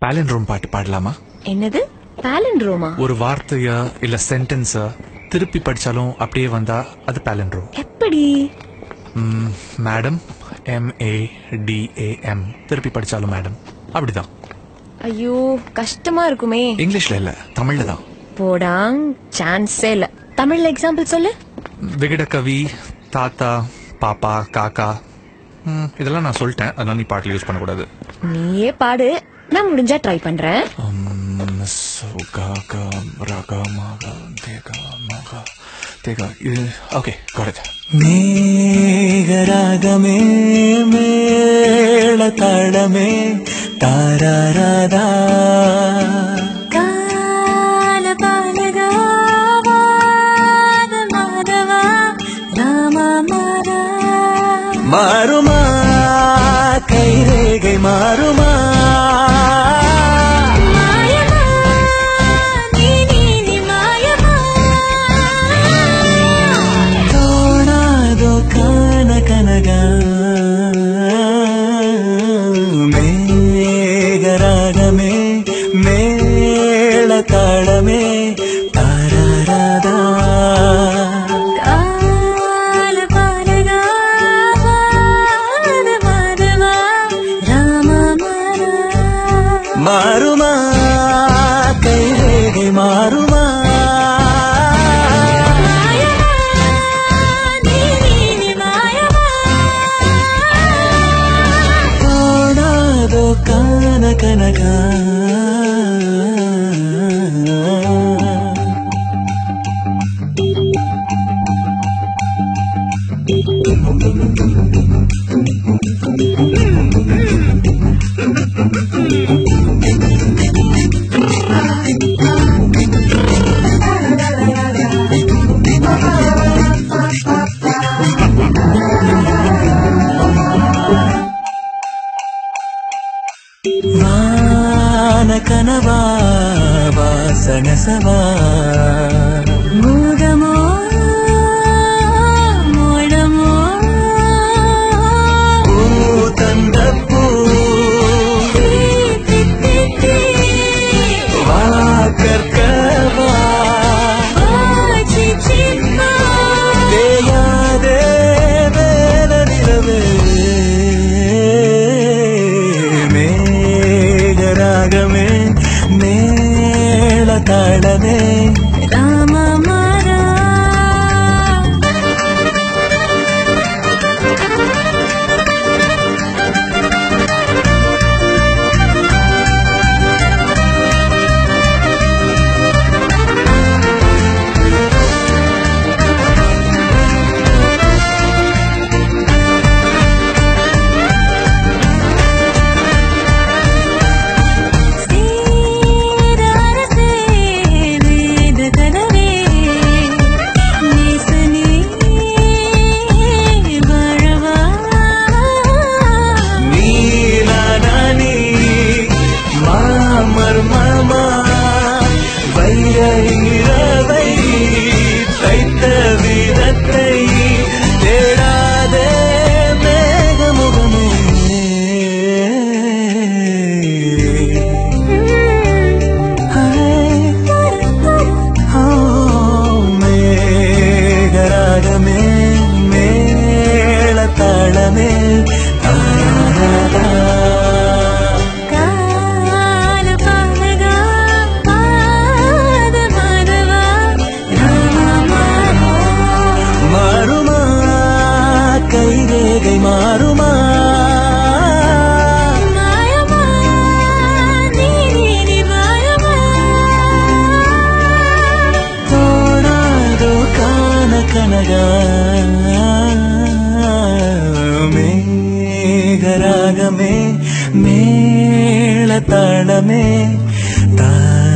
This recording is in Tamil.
பேலண்ட்ரோம் பாட்டு பாடலாமா என்னது பேலண்ட்ரோமா ஒரு வார்த்தைய இல்ல சென்டென்ஸ திருப்பி படிச்சாலும் அப்படியே வந்தா அது பேலண்ட்ரோம் எப்படி madam M A D A M திருப்பி படிச்சாலும் மேடம் அப்படிதான் ஐயோ கஷ்டமா இருக்குமே இங்கிலீஷ்ல இல்ல தமிழ்ல தான் போடாங் சான்ஸே இல்ல தமிழ்ல எக்ஸாம்பிள் சொல்லு விகட கவி தாத்தா பாப்பா காக்கா ம், இதெல்லாம் நான் சொல்லிட்டேன் அதனால நீ பாட்டில் யூஸ் பண்ணக்கூடாது நீயே பாடு நான் முடிஞ்சா ட்ரை பண்றேன் Um, so, ga, ga, ra, ga, ma, ga, te, ga, ma, ga, te, ga. இது ஓகே got it. மேகராகமே மேள தாளமே தாராராதா மாறுமா கைரேகை மாறுமா தோணாதோ கான கனக மேகராகமே மேள தாளமே தாராராதா மாறுமா கைரேகை மாறுமா காணாதோ கான கனக வான கனவா வாசனசவா பூ தந்த பூ வா கற்கவா தேயாதே வேலனிலவே மேகராகமே மேள தாளமே நீலானி மாமர் மாமா வைர இரவை தைத்த விதத்தை தேடாதே மேகமுகமே மேகராகமே மேள தாளமே தாராரா. மாறுமா கைரேகை மாறுமா தோணாதோ கான கனக மேகராகமே மேள தாளமே தார